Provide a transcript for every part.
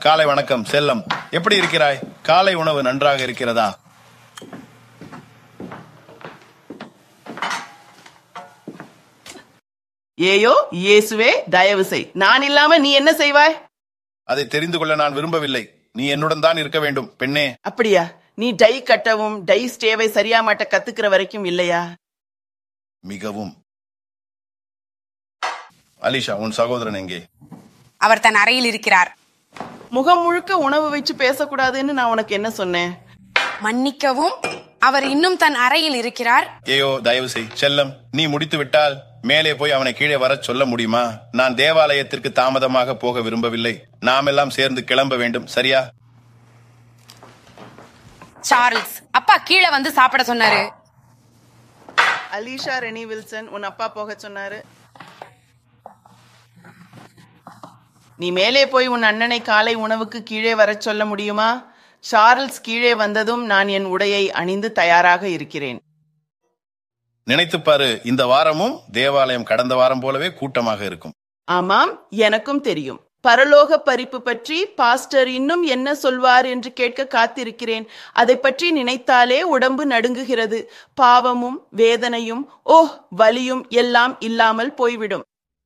காலை வணக்கம் செல்லம் எப்படி இருக்கிறாய் காலை உணவு நன்றாக இருக்கிறதா ஏயோ இயேசுவே தயவு செய் நான் இல்லாம நீ என்ன செய்வாய் அதை தெரிந்து கொள்ள நான் விரும்பவில்லை நீ என்னுடன் தான் இருக்க வேண்டும் பெண்ணே அப்படியா நீ டை கட்டவும் டை ஸ்டேவை சரியா மாட்ட கத்துக்கிற வரைக்கும் இல்லையா மிகவும் அலிஷா உன் சகோதரன் எங்கே அவர் தன் அறையில் இருக்கிறார் முகம் முழுக்க உணவு வச்சு பேசக்கூடாதுன்னு நான் உனக்கு என்ன சொன்னேன் மன்னிக்கவும் அவர் இன்னும் தன் அறையில் இருக்கிறார் ஏயோ தயவு செய் செல்லம் நீ முடித்து விட்டால் மேலே போய் அவனை கீழே வரச் சொல்ல முடியுமா நான் தேவாலயத்திற்கு தாமதமாக போக விரும்பவில்லை நாம் எல்லாம் சேர்ந்து கிளம்ப வேண்டும் சரியா சார்ல்ஸ் அப்பா கீழே வந்து சாப்பிட சொன்னாரு அலிஷா ரெனி வில்சன் உன் அப்பா போக சொன்னாரு நீ மேலே போய் உன் அண்ணனை காலை உணவுக்கு கீழே வரச் சொல்ல முடியுமா சார்ல்ஸ் கீழே வந்ததும் நான் என் உடையை அணிந்து தயாராக இருக்கிறேன் நினைத்துப் பாரு இந்த வாரமும் தேவாலயம் கடந்த வாரம் போலவே கூட்டமாக இருக்கும் ஆமாம் எனக்கும் தெரியும் பரலோக பரிப்பு பற்றி பாஸ்டர் இன்னும் என்ன சொல்வார் என்று கேட்க காத்திருக்கிறேன் அதை பற்றி நினைத்தாலே உடம்பு நடுங்குகிறது பாவமும் வேதனையும் ஓஹ் வலியும் எல்லாம் இல்லாமல் போய்விடும்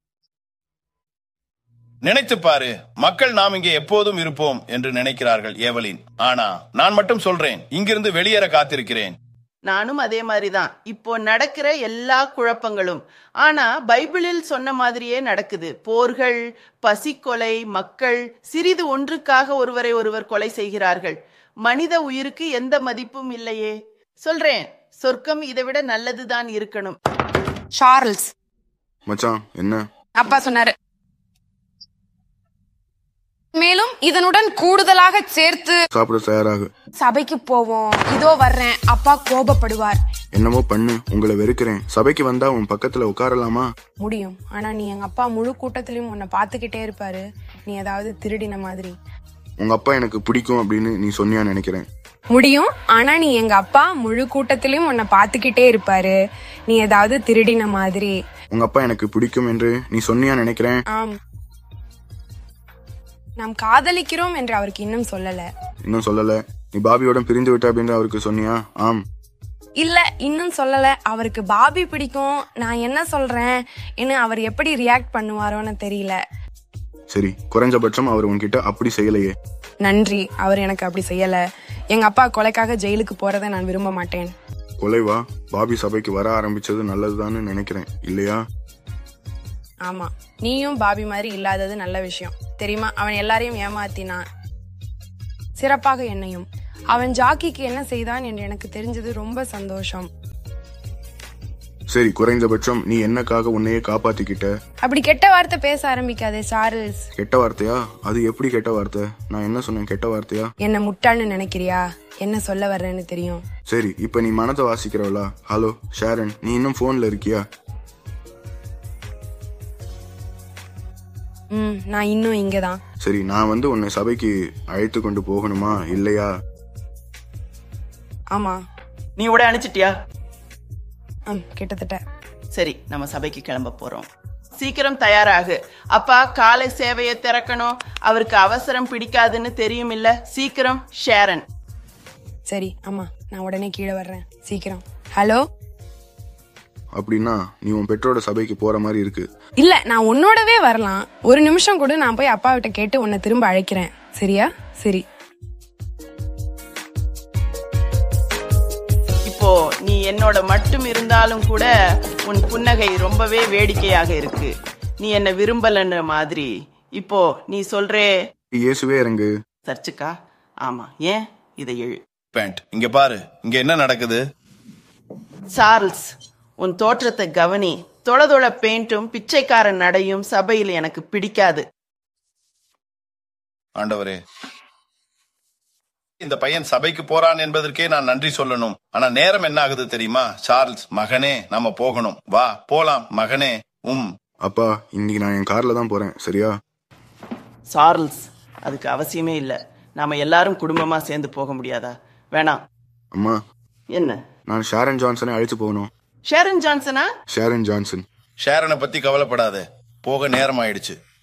நினைத்துப் பாரு மக்கள் நாம் இங்கே எப்போதும் இருப்போம் என்று நினைக்கிறார்கள் ஏவலின் ஆனா நான் மட்டும் சொல்றேன் இங்கிருந்து வெளியேற காத்திருக்கிறேன் நானும் அதே மாதிரிதான் இப்போ நடக்கிற எல்லா குழப்பங்களும் ஆனா பைபிளில் சொன்ன மாதிரியே நடக்குது போர்கள் பசிக்கொலை மக்கள் சிறிது ஒன்றுக்காக ஒருவரை ஒருவர் கொலை செய்கிறார்கள் மனித உயிருக்கு எந்த மதிப்பும் இல்லையே சொல்றேன் சொர்க்கம் இதை விட நல்லதுதான் இருக்கணும் சார்ல்ஸ் மச்சான் என்ன அப்பா சொன்னாரு மேலும் இதனுடன் கூடுதலாக சேர்த்து சாப்பிட தயாராகு சபைக்கு போவோம் இதோ வர்றேன் அப்பா கோபப்படுவார் என்னமோ பண்ணு உங்களை வெறுக்கிறேன் சபைக்கு வந்தா உன் பக்கத்துல உட்காரலாமா முடியும் ஆனா நீ எங்க அப்பா முழு கூட்டத்திலயும் உன்னை பாத்துக்கிட்டே இருப்பாரு நீ ஏதாவது திருடின மாதிரி உங்க அப்பா எனக்கு பிடிக்கும் அப்படின்னு நீ சொன்னியா நினைக்கிறேன் முடியும் ஆனா நீ எங்க அப்பா முழு கூட்டத்திலயும் உன்னை பாத்துக்கிட்டே இருப்பாரு நீ ஏதாவது திருடின மாதிரி உங்க அப்பா எனக்கு பிடிக்கும் என்று நீ சொன்னியா நினைக்கிறேன் ஆம் நாம் காதலிக்கிறோம் என்று அவருக்கு இன்னும் சொல்லல இன்னும் சொல்லல நீ பாபியோட பிரிந்து விட்ட அப்படின்னு அவருக்கு சொன்னியா ஆம் இல்ல இன்னும் சொல்லல அவருக்கு பாபி பிடிக்கும் நான் என்ன சொல்றேன் என்ன அவர் எப்படி ரியாக்ட் பண்ணுவாரோன்னு தெரியல சரி குறைஞ்சபட்சம் அவர் உன்கிட்ட அப்படி செய்யலையே நன்றி அவர் எனக்கு அப்படி செய்யல எங்க அப்பா கொலைக்காக ஜெயிலுக்கு போறதை நான் விரும்ப மாட்டேன் கொலைவா பாபி சபைக்கு வர ஆரம்பிச்சது நல்லதுதான்னு நினைக்கிறேன் இல்லையா ஆமா நீயும் பாபி மாதிரி இல்லாதது நல்ல விஷயம் தெரியுமா அவன் எல்லாரையும் ஏமாத்தினான் சிறப்பாக என்னையும் அவன் ஜாக்கிக்கு என்ன செய்தான் என்று எனக்கு தெரிஞ்சது ரொம்ப சந்தோஷம் சரி குறைந்தபட்சம் நீ என்னக்காக உன்னையே காப்பாத்திக்கிட்ட அப்படி கெட்ட வார்த்தை பேச ஆரம்பிக்காதே சார்ல்ஸ் கெட்ட வார்த்தையா அது எப்படி கெட்ட வார்த்தை நான் என்ன சொன்னேன் கெட்ட வார்த்தையா என்ன முட்டாள்னு நினைக்கிறியா என்ன சொல்ல வர்றேன்னு தெரியும் சரி இப்ப நீ மனதை வாசிக்கிறவளா ஹலோ ஷாரன் நீ இன்னும் போன்ல இருக்கியா ம் நான் இன்னும் இங்கதான் சரி நான் வந்து உன்னை சபைக்கு அழைத்து கொண்டு போகணுமா இல்லையா ஆமா நீ உடை அணிச்சிட்டியா ம் கிட்டத்தட்ட சரி நம்ம சபைக்கு கிளம்ப போறோம் சீக்கிரம் தயாராகு அப்பா காலை சேவையை திறக்கணும் அவருக்கு அவசரம் பிடிக்காதுன்னு தெரியும் இல்ல சீக்கிரம் ஷேரன் சரி ஆமா நான் உடனே கீழே வர்றேன் சீக்கிரம் ஹலோ அப்படின்னா நீ உன் பெற்றோட சபைக்கு போற மாதிரி இருக்கு இல்ல நான் உன்னோடவே வரலாம் ஒரு நிமிஷம் கூட நான் போய் அப்பா கிட்ட கேட்டு உன்னை திரும்ப அழைக்கிறேன் சரியா சரி இப்போ நீ என்னோட மட்டும் இருந்தாலும் கூட உன் புன்னகை ரொம்பவே வேடிக்கையாக இருக்கு நீ என்ன விரும்பலன்ற மாதிரி இப்போ நீ சொல்றே இயேசுவே இறங்கு சர்ச்சுக்கா ஆமா ஏன் இதை எழு பேண்ட் இங்க பாரு இங்க என்ன நடக்குது சார்ல்ஸ் உன் தோற்றத்தை கவனி தொளதொள பெயிண்டும் பிச்சைக்காரன் நடையும் சபையில் எனக்கு பிடிக்காது ஆண்டவரே இந்த பையன் சபைக்கு போறான் என்பதற்கே நான் நன்றி சொல்லணும் ஆனா நேரம் என்ன ஆகுது தெரியுமா சார்ல்ஸ் மகனே நாம போகணும் வா போலாம் மகனே உம் அப்பா இன்னைக்கு நான் என் கார்ல தான் போறேன் சரியா சார்ல்ஸ் அதுக்கு அவசியமே இல்லை நாம எல்லாரும் குடும்பமா சேர்ந்து போக முடியாதா வேணாம் அம்மா என்ன நான் ஷாரன் ஜான்சனை அழைச்சு போகணும் ஷேரன் ஜான்சனா ஷாரன் ஜான்சன் ஷேரனை பத்தி கவலைப்படாத போக நேரம் ஆயிடுச்சு